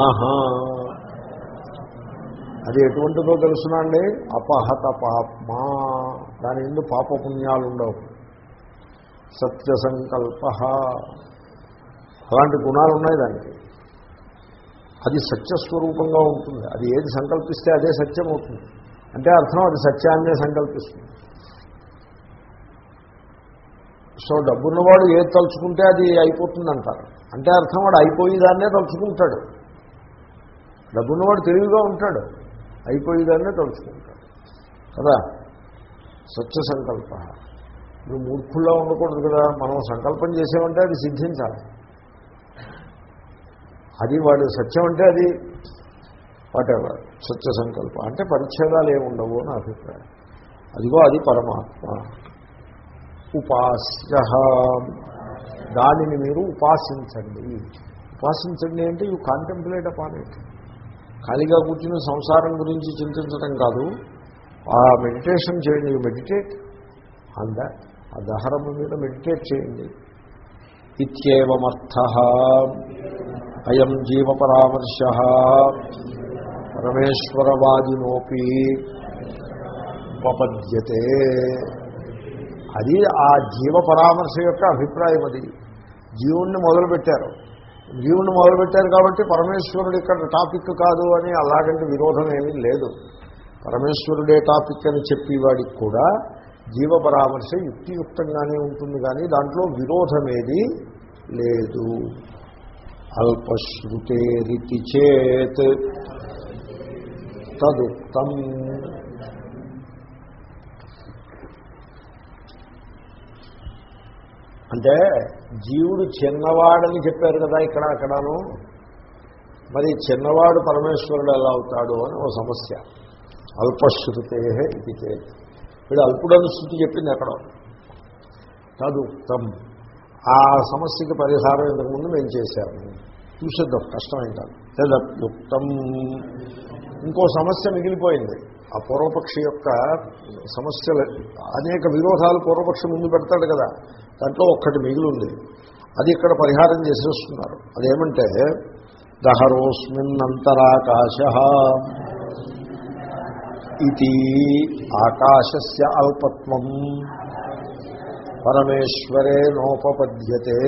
అది ఎటువంటిదో తెలుసునండి అపహత పాప్మా దాని ఎందు పాపపుణ్యాలు ఉండవు సత్య సంకల్ప అలాంటి గుణాలు ఉన్నాయి దానికి అది సత్యస్వరూపంగా ఉంటుంది అది ఏది సంకల్పిస్తే అదే సత్యం అవుతుంది అంటే అర్థం అది సత్యాన్నే సంకల్పిస్తుంది సో డబ్బున్నవాడు ఏది తలుచుకుంటే అది అయిపోతుంది అంటారు అంటే అర్థం వాడు అయిపోయేదాన్నే తలుచుకుంటాడు డబ్బున్నవాడు తెలివిగా ఉంటాడు అయిపోయేదాన్నే తలుచుకుంటాడు కదా సత్య సంకల్ప ఇప్పుడు మూర్ఖుల్లో ఉండకూడదు కదా మనం సంకల్పం చేసామంటే అది సిద్ధించాలి అది వాడు సత్యం అంటే అది వాటెవర్ సత్య సంకల్పం అంటే పరిచ్ఛేదాలు ఏమి ఉండవు అని అభిప్రాయం అదిగో అది పరమాత్మ ఉపాస్య దానిని మీరు ఉపాసించండి ఉపాసించండి అంటే యూ కాంటెంప్లేట్ అపాన్ ఇట్ ఖాళీగా కూర్చుని సంసారం గురించి చింతించడం కాదు ఆ మెడిటేషన్ చేయండి యూ మెడిటేట్ ఆన్ దాట్ ఆ దహరము మీద మెడిటేట్ చేయండి ఇత్యేవమర్థ అయం జీవపరామర్శ పరమేశ్వరవాదినోపి ఉపపద్యతే అది ఆ జీవ పరామర్శ యొక్క అభిప్రాయం అది జీవుణ్ణి మొదలుపెట్టారు జీవుణ్ణి మొదలుపెట్టారు కాబట్టి పరమేశ్వరుడు ఇక్కడ టాపిక్ కాదు అని అలాగంటే విరోధం ఏమీ లేదు పరమేశ్వరుడే టాపిక్ అని చెప్పేవాడికి కూడా జీవ పరామర్శ యుక్తియుక్తంగానే ఉంటుంది కానీ దాంట్లో విరోధమేది లేదు అల్పశ్రుతేరితి చేత్ తదుక్తం అంటే జీవుడు చిన్నవాడని చెప్పారు కదా ఇక్కడ అక్కడను మరి చిన్నవాడు పరమేశ్వరుడు ఎలా అవుతాడు అని ఓ సమస్య అల్పశ్రుతే ఇది చేత్ వీడు అల్పుడని శృతి చెప్పింది ఎక్కడ తదుక్తం ఆ సమస్యకి పరిహారం ఇంతకుముందు మేము చేశాము చూసేద్దాం కష్టమేం కాదు తదప్యుక్తం ఇంకో సమస్య మిగిలిపోయింది ఆ పూర్వపక్షి యొక్క సమస్యలు అనేక విరోధాలు పూర్వపక్షి ముందు పెడతాడు కదా దాంట్లో ఒక్కటి మిగిలి ఉంది అది ఇక్కడ పరిహారం చేసేస్తున్నారు అదేమంటే దహరోస్మిన్నంతరాకాశ ఇది ఆకాశస్య అల్పత్వం పరమేశ్వరే నోపపద్యతే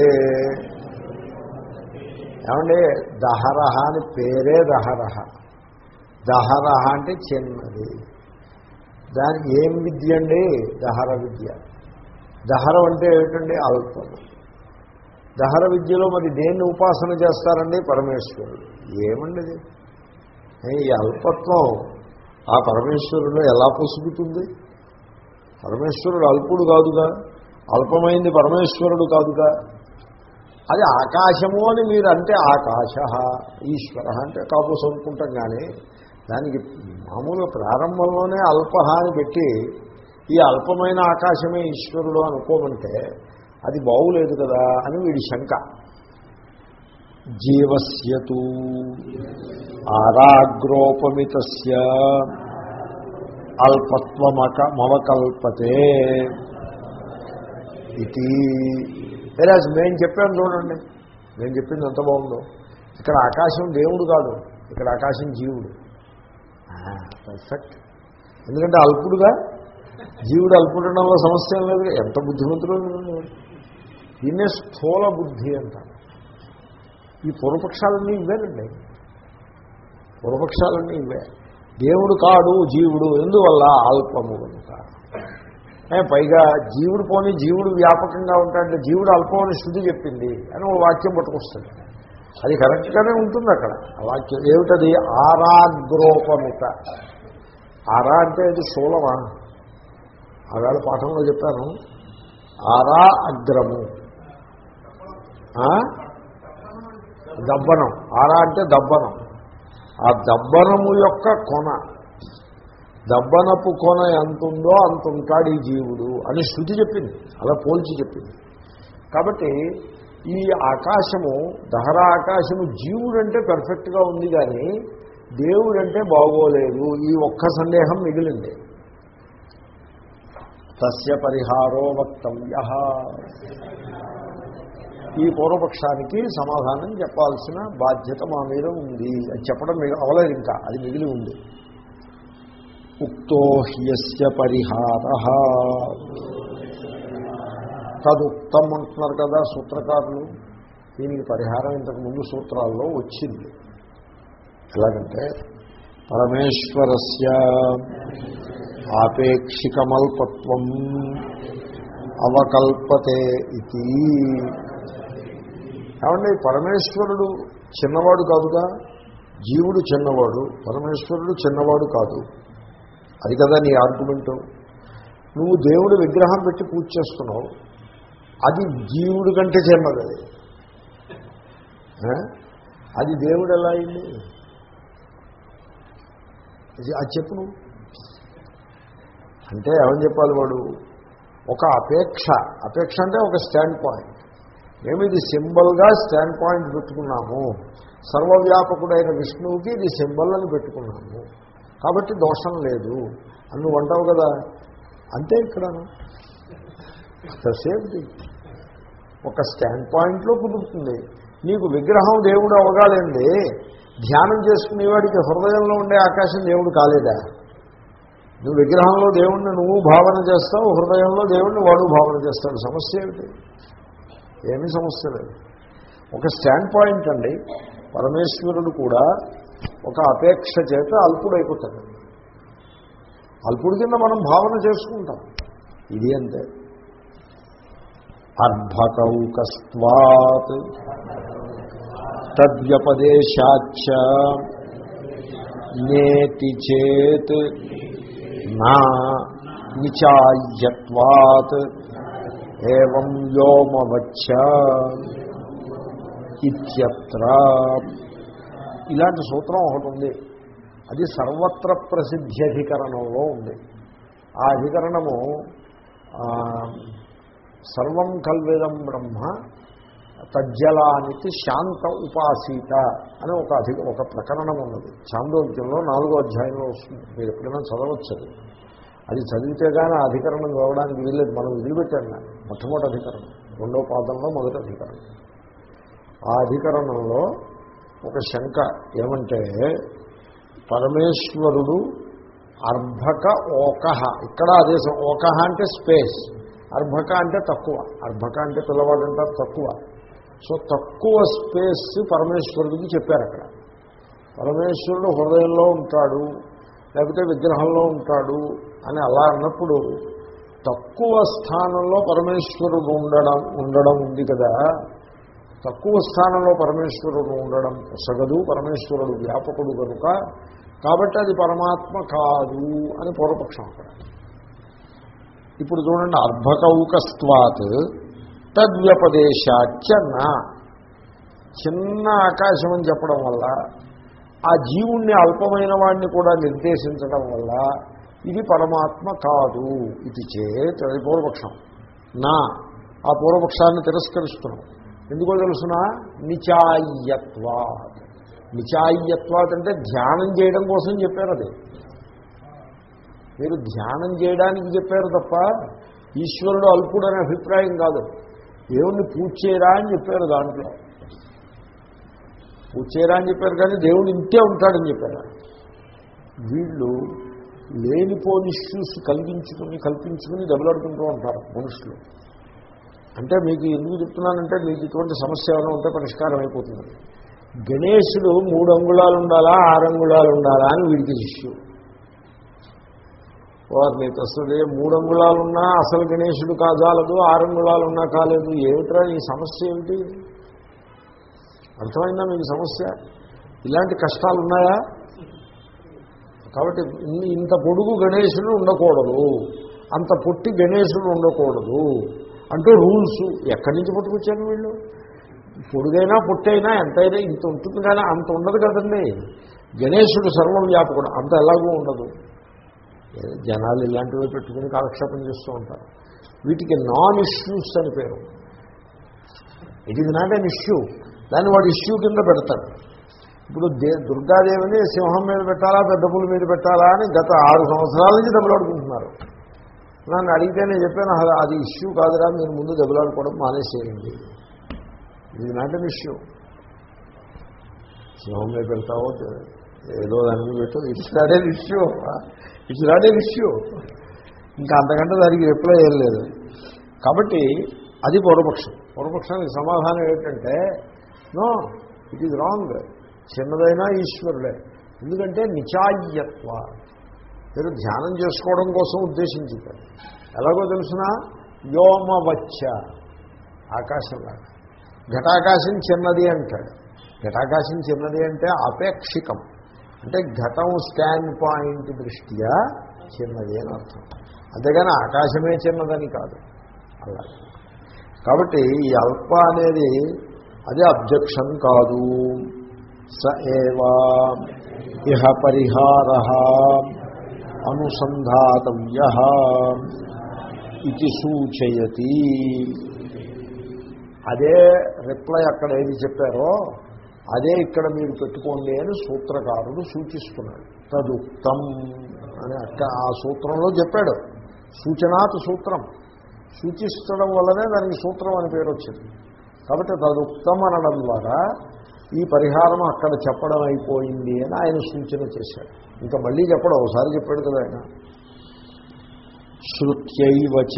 ఏమండి దహరహ అని పేరే దహరహ దహరహ అంటే చిన్నది దానికి ఏం విద్య అండి దహర విద్య దహరం అంటే ఏమిటండి అల్పం దహర విద్యలో మరి దేన్ని ఉపాసన చేస్తారండి పరమేశ్వరుడు ఏమండి ఇది? ఈ అల్పత్వం ఆ పరమేశ్వరుడు ఎలా పొసుగుతుంది పరమేశ్వరుడు అల్పుడు కాదుగా అల్పమైంది పరమేశ్వరుడు కాదుగా అది ఆకాశము అని మీరు అంటే ఆకాశ ఈశ్వర అంటే కాపుస్ అనుకుంటాం కానీ దానికి మామూలుగా ప్రారంభంలోనే అల్పహ అని పెట్టి ఈ అల్పమైన ఆకాశమే ఈశ్వరుడు అనుకోమంటే అది బాగులేదు కదా అని వీడి శంక జీవస్యతు ఆరాగ్రోపమితస్య అల్పత్వమక మవకల్పతే ఇది వేరాజ్ మేము చెప్పాను చూడండి నేను చెప్పింది ఎంత బాగుందో ఇక్కడ ఆకాశం దేవుడు కాదు ఇక్కడ ఆకాశం జీవుడు పర్ఫెక్ట్ ఎందుకంటే అల్పుడుగా జీవుడు అల్పుడడంలో సమస్య ఏం లేదు ఎంత బుద్ధిమంతుడు దీన్నే స్థూల బుద్ధి అంటారు ఈ పూర్వపక్షాలన్నీ ఇవేనండి పూర్వపక్షాలన్నీ ఇవే దేవుడు కాడు జీవుడు ఎందువల్ల అల్పము కనుక ఏ, పైగా జీవుడు పోని జీవుడు వ్యాపకంగా ఉంటాడంటే జీవుడు అల్పం అని శృతి చెప్పింది అని ఒక వాక్యం పట్టుకొస్తుంది అది కరెక్ట్గానే ఉంటుంది అక్కడ ఆ వాక్యం ఏమిటది ఆరాగ్రోపమిత ఆరా అంటే అది స్థూలమా ఆవేళ పాఠంలో చెప్పాను ఆరా అగ్రము ఆ? దబ్బనం ఆరా అంటే దబ్బనం ఆ దబ్బనము యొక్క కొన దబ్బనపు కొన ఎంత ఉందో అంత ఉంటాడు ఈ జీవుడు అని శృతి చెప్పింది అలా పోల్చి చెప్పింది కాబట్టి ఈ ఆకాశము దహరా ఆకాశము జీవుడు అంటే పర్ఫెక్ట్గా ఉంది కానీ దేవుడంటే బాగోలేదు ఈ ఒక్క సందేహం మిగిలింది తస్య పరిహారో వక్తవ్య ఈ పూర్వపక్షానికి సమాధానం చెప్పాల్సిన బాధ్యత మా మీద ఉంది అది చెప్పడం మిగ- అవలేదు ఇంకా అది మిగిలి ఉంది ఉక్తో హ్యస్య పరిహార తదుక్తం అంటున్నారు కదా సూత్రకారులు దీనికి పరిహారం ఇంతకు ముందు సూత్రాల్లో వచ్చింది ఎలాగంటే పరమేశ్వరస్య ఆపేక్షికమల్పత్వం అవకల్పతే ఇది ఏమండి పరమేశ్వరుడు చిన్నవాడు కాదుగా జీవుడు చిన్నవాడు పరమేశ్వరుడు చిన్నవాడు కాదు అది కదా నీ ఆర్గ్యుమెంటు నువ్వు దేవుడి విగ్రహం పెట్టి పూజ చేస్తున్నావు అది జీవుడి కంటే చిన్నది అది ఆ? అది దేవుడు ఎలా అయింది అది అది చెప్పు నువ్వు అంటే ఏమని చెప్పాలి వాడు ఒక అపేక్ష అపేక్ష అంటే ఒక స్టాండ్ పాయింట్ మేము ఇది సింబల్గా స్టాండ్ పాయింట్ పెట్టుకున్నాము సర్వవ్యాపకుడైన విష్ణువుకి ఇది సింబల్ అని పెట్టుకున్నాము కాబట్టి దోషం లేదు అని నువ్వు అంటావు కదా అంతే ఇక్కడ సేఫ్టీ ఒక స్టాండ్ పాయింట్లో కుదురుతుంది నీకు విగ్రహం దేవుడు అవగాలండి ధ్యానం చేసుకునేవాడికి హృదయంలో ఉండే ఆకాశం దేవుడు కాలేదా నువ్వు విగ్రహంలో దేవుణ్ణి నువ్వు భావన చేస్తావు హృదయంలో దేవుణ్ణి వాడు భావన చేస్తాడు సమస్య ఏమిటి ఏమీ సమస్య లేదు ఒక స్టాండ్ పాయింట్ అండి పరమేశ్వరుడు కూడా ఒక అపేక్ష చేత అల్పుడైపోతాడు అల్పుడి కింద మనం భావన చేసుకుంటాం ఇది అంతే అర్భకౌకస్వాత్ తద్వ్యపదేశాచ నేతి చేత్ నా నిచాయ్యత్వాత్ ఏం వ్యోమవచ్చ ఇత్యత్ర ఇలాంటి సూత్రం ఒకటి ఉంది అది సర్వత్ర ప్రసిద్ధి అధికరణంలో ఉంది ఆ అధికరణము ఆ, సర్వం కల్వేదం బ్రహ్మ తజ్జలానికి శాంత ఉపాసీత అని ఒక అధి ఒక ప్రకరణం ఉన్నది చాందోగ్యంలో నాలుగో అధ్యాయంలో వస్తుంది మీరు ఎప్పుడైనా చదవచ్చు అది అది చదివితే కానీ ఆ అధికరణం చదవడానికి వీల్లేదు మనం వదిలిపెట్టాను దాన్ని. మొట్టమొదటి అధికరణం రెండో పాదంలో మొదటి అధికరణం ఆ అధికరణంలో ఒక శంక ఏమంటే పరమేశ్వరుడు అర్భక ఓకహ ఇక్కడ అదే స- ఓకహ అంటే స్పేస్ అర్భక అంటే తక్కువ అర్భక అంటే పిల్లవాడు అంటారు తక్కువ సో తక్కువ స్పేస్ పరమేశ్వరుడికి చెప్పారు అక్కడ పరమేశ్వరుడు హృదయంలో ఉంటాడు లేకపోతే విగ్రహంలో ఉంటాడు అని అలా అన్నప్పుడు తక్కువ స్థానంలో పరమేశ్వరుడు ఉండడం ఉండడం ఉంది కదా తక్కువ స్థానంలో పరమేశ్వరుడు ఉండడం పొసగదు పరమేశ్వరుడు వ్యాపకుడు కనుక కాబట్టి అది పరమాత్మ కాదు అని పూర్వపక్షం అక్కడ ఇప్పుడు చూడండి అర్భకౌకస్వాత్ తద్వ్యపదేశాచ నా చిన్న ఆకాశం అని చెప్పడం వల్ల ఆ జీవుణ్ణి అల్పమైన వాడిని కూడా నిర్దేశించడం వల్ల ఇది పరమాత్మ కాదు ఇది చేత్ అది పూర్వపక్షం నా ఆ పూర్వపక్షాన్ని తిరస్కరిస్తున్నాం ఎందుకో తెలుసిన నిచాయ్యత్వా నిచాయ్యత్వాత్ అంటే ధ్యానం చేయడం కోసం చెప్పారు అది మీరు ధ్యానం చేయడానికి చెప్పారు తప్ప ఈశ్వరుడు అల్పుడు అనే అభిప్రాయం కాదు దేవుణ్ణి పూజ చేయరా అని చెప్పారు దాంట్లో పూజ చేయరా అని చెప్పారు కానీ దేవుడు ఇంతే ఉంటాడని చెప్పారు వీళ్ళు లేనిపోని ఇష్యూస్ కల్పించుకుని కల్పించుకుని దెబ్బలాడుకుంటూ ఉంటారు మనుషులు అంటే మీకు ఎందుకు చెప్తున్నానంటే మీకు ఇటువంటి సమస్య ఏమైనా ఉంటే పరిష్కారం అయిపోతుంది గణేశుడు మూడు అంగుళాలు ఉండాలా ఆరు అంగుళాలు ఉండాలా అని వీడికి ఇష్యూ వారిని అసలు మూడు అంగుళాలున్నా అసలు గణేశుడు కాజాలదు ఆరు అంగుళాలున్నా కాలేదు ఏమిట్రా ఈ సమస్య ఏమిటి అర్థమైందా మీకు సమస్య ఇలాంటి కష్టాలు ఉన్నాయా కాబట్టి ఇన్ని- ఇంత పొడుగు గణేశుడు ఉండకూడదు అంత పొట్టి గణేశుడు ఉండకూడదు అంటూ రూల్స్ ఎక్కడి నుంచి పట్టుకొచ్చారు వీళ్ళు పొడుగైనా పొట్టైనా ఎంతైనా ఇంత ఉంటుంది కానీ అంత ఉండదు కదండి గణేశుడు సర్వవ్యాపకుడు అంత ఎలాగూ ఉండదు ఏ, జనాలు ఇలాంటివి పెట్టుకుని కాలక్షేపం చేస్తూ ఉంటారు వీటికి నాన్ ఇష్యూస్ అని పేరు it is not an issue దాన్ని వాడు ఇష్యూ కింద పెడతాడు ఇప్పుడు దే దుర్గాదేవిని సింహం మీద పెట్టాలా పెద్ద పులి మీద పెట్టాలా అని గత ఆరు సంవత్సరాల నుంచి దెబ్బలాడుకుంటున్నారు నన్ను అడిగితే నేను చెప్పాను "అసలు అది ఇష్యూ కాదురా మీరు ముందు దెబ్బలాడుకోవడం మానేసేయండి ఇది నాట్ అన్ ఇష్యూ సింహం మీద పెడతావో ఏదో దాని మీద పెట్టు it's not an issue it's not an issue ఇంకా అంతకంటే దానికి రిప్లై ఏం లేదు కాబట్టి అది పూర్వపక్షం పూర్వపక్షానికి సమాధానం ఏంటంటే నో ఇట్ ఈజ్ రాంగ్ చిన్నదైనా ఈశ్వరుడే ఎందుకంటే నిచాయ్యత్వ మీరు ధ్యానం చేసుకోవడం కోసం ఉద్దేశించింది ఎలాగో తెలుసిన వ్యోమవచ్చ ఆకాశంలాగా ఘటాకాశం చిన్నది అంటాడు ఘటాకాశం చిన్నది అంటే అపేక్షికం అంటే ఘటం స్టాండ్ పాయింట్ దృష్ట్యా చిన్నది అని అర్థం అంతేగాని ఆకాశమే చిన్నదని కాదు అలా కాబట్టి ఈ అల్ప అనేది అది అబ్జెక్షన్ కాదు స ఏవా ఇహ పరిహార అనుసంధాతవ్య ఇది సూచయతి అదే రిప్లై అక్కడ ఏది చెప్పారో అదే ఇక్కడ మీరు పెట్టుకోండి అని సూత్రకారుడు సూచిస్తున్నాడు తదుక్తం అని అక్క ఆ సూత్రంలో చెప్పాడు సూచనాత్ సూత్రం సూచిస్తడం వల్లనే దానికి సూత్రం అని పేరు వచ్చింది కాబట్టి తదుక్తం అనడం ద్వారా ఈ పరిహారం అక్కడ చెప్పడం అయిపోయింది అని ఆయన సూచన చేశాడు ఇంకా మళ్ళీ చెప్పడం ఒకసారి చెప్పాడు కదా ఆయన శృత్యైవచ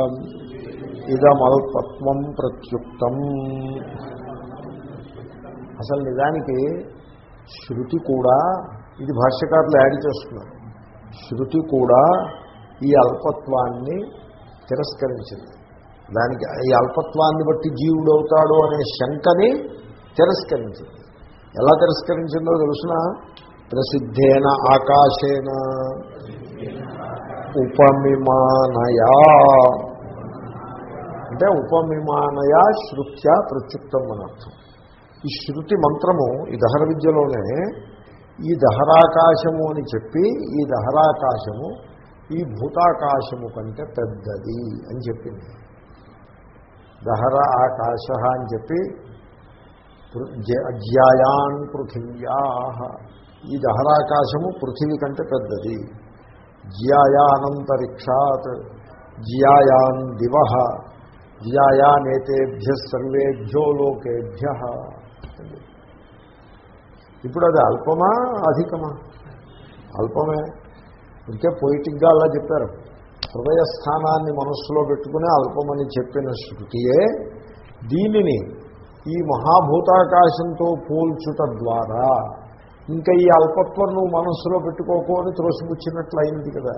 ఇదమల్పత్వం ప్రత్యుక్తం అసలు నిజానికి శృతి కూడా ఇది భాష్యకారులు యాడ్ చేస్తున్నారు శృతి కూడా ఈ అల్పత్వాన్ని తిరస్కరించింది దానికి ఈ అల్పత్వాన్ని బట్టి జీవుడు అవుతాడు అనే శంకని తిరస్కరించింది ఎలా తిరస్కరించిందో తెలుసిన ప్రసిద్ధేన ఆకాశేన ఉపమిమానయా అంటే ఉపమిమానయా శృత్యా ప్రత్యుక్తం అని అర్థం ఈ శృతి మంత్రము ఈ దహర విద్యలోనే ఈ దహరాకాశము అని చెప్పి ఈ దహరాకాశము ఈ భూతాకాశము కంటే పెద్దది అని చెప్పింది దహర ఆకాశ అని చెప్పి అజ్యాయాన్ పృథివ్యా ఈ దహరాకాశము పృథివీ కంటే పెద్దది జ్యాయానంతరిక్షాత్ జ్యాయాన్ దివ జ్యాయానేతేభ్య సర్వేభ్యో లోకేభ్య ఇప్పుడు అది అల్పమా అధికమా అల్పమే ఇంకే పొయిటిక్గా అలా చెప్పారు హృదయస్థానాన్ని మనస్సులో పెట్టుకుని అల్పమని చెప్పిన శృతియే దీనిని ఈ మహాభూతాకాశంతో పోల్చుట ద్వారా ఇంకా ఈ అల్పత్వం నువ్వు మనస్సులో పెట్టుకోకొని త్రోసిపుచ్చినట్లయింది కదా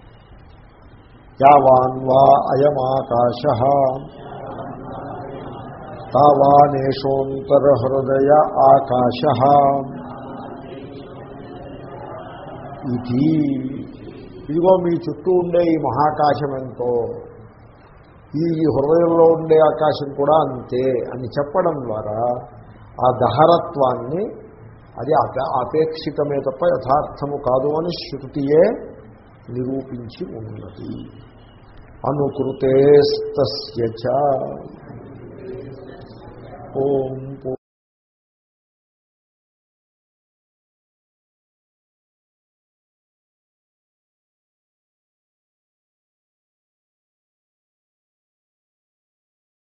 యావాన్ వా అయమాకాశ తావానేషోంతర హృదయ ఆకాశ ఇది ఇదిగో మీ చుట్టూ ఉండే ఈ మహాకాశం ఎంతో ఈ హృదయంలో ఉండే ఆకాశం కూడా అంతే అని చెప్పడం ద్వారా ఆ దహరత్వాన్ని అది అపేక్షితమే తప్ప యథార్థము కాదు అని శృతియే నిరూపించి ఉన్నది అనుకృతేస్తస్య చ ఓం